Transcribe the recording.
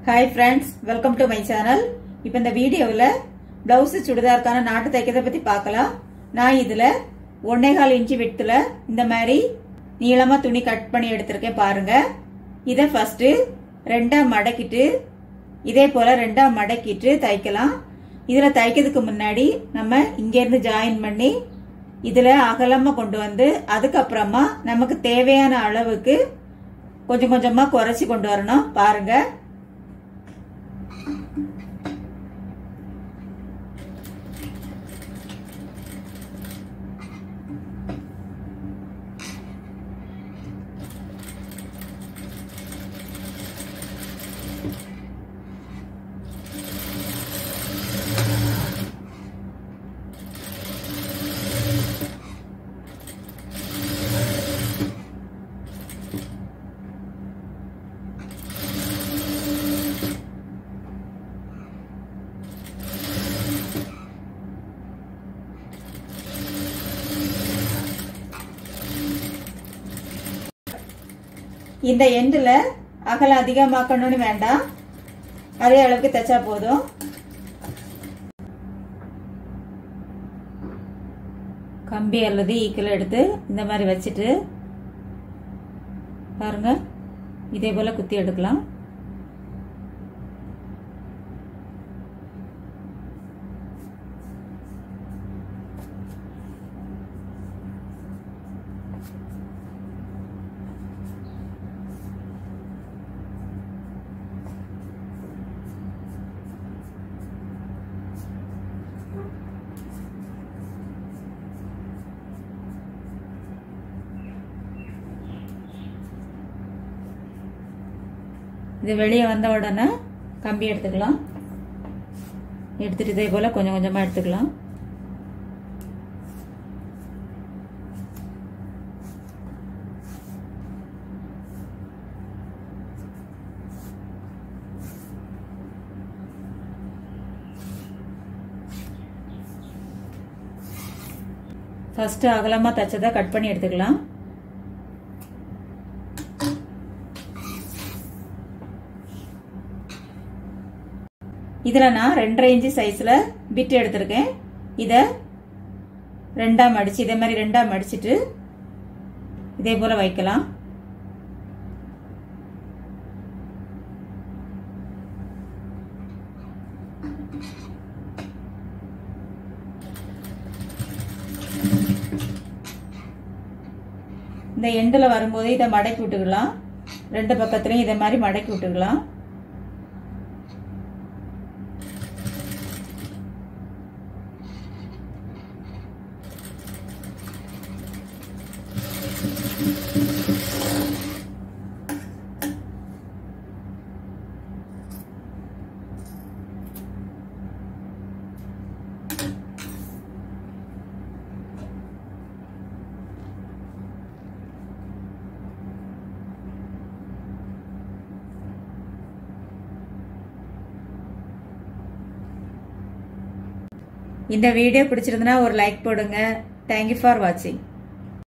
hi friends welcome to my channel இப்போ இந்த வீடியோவில் பிளவுஸ் சுடிதாருக்கான நாட்டு தைக்கிறத பற்றி பார்க்கலாம் நான் இதில் ஒன்னேகால் இன்ச்சு விட்டுல இந்த மாதிரி நீளமாக துணி கட் பண்ணி எடுத்திருக்கேன் பாருங்க இதை ஃபர்ஸ்ட் ரெண்டா மடக்கிட்டு இதே போல ரெண்டா மடக்கிட்டு தைக்கலாம் இதில் தைக்கிறதுக்கு முன்னாடி நம்ம இங்கேருந்து ஜாயின் பண்ணி இதில் அகலமாக கொண்டு வந்து அதுக்கப்புறமா நமக்கு தேவையான அளவுக்கு கொஞ்சம் கொஞ்சமாக குறைச்சி கொண்டு வரணும் பாருங்க இந்த எண்டில் அகலம் அதிகமாக்கணும்னு வேண்டாம் அதே அளவுக்கு தைச்சா போதும் கம்பி அல்லது ஈக்கில் எடுத்து இந்த மாதிரி வச்சுட்டு பாருங்க இதே போல குத்தி எடுக்கலாம் இது வெளியே வந்த உடனே கம்பி எடுத்துக்கலாம் எடுத்துட்டு இதே போல கொஞ்சம் கொஞ்சமா எடுத்துக்கலாம் ஃபர்ஸ்ட் அகலமா தச்சதை கட் பண்ணி எடுத்துக்கலாம் இதில் நான் ரெண்டரை இன்ச்சு சைஸில் பிட் எடுத்திருக்கேன் இதை ரெண்டாக மடித்து இதே மாதிரி ரெண்டாக மடிச்சிட்டு இதே போல் வைக்கலாம் இந்த எண்டில் வரும்போது இதை மடக்கி விட்டுக்கலாம் ரெண்டு பக்கத்துலையும் இதே மாதிரி மடக்கி விட்டுக்கலாம் இந்த வீடியோ பிடிச்சிருந்தனா ஒரு லைக் போடுங்க தேங்க்யூ ஃபார் வாட்சிங்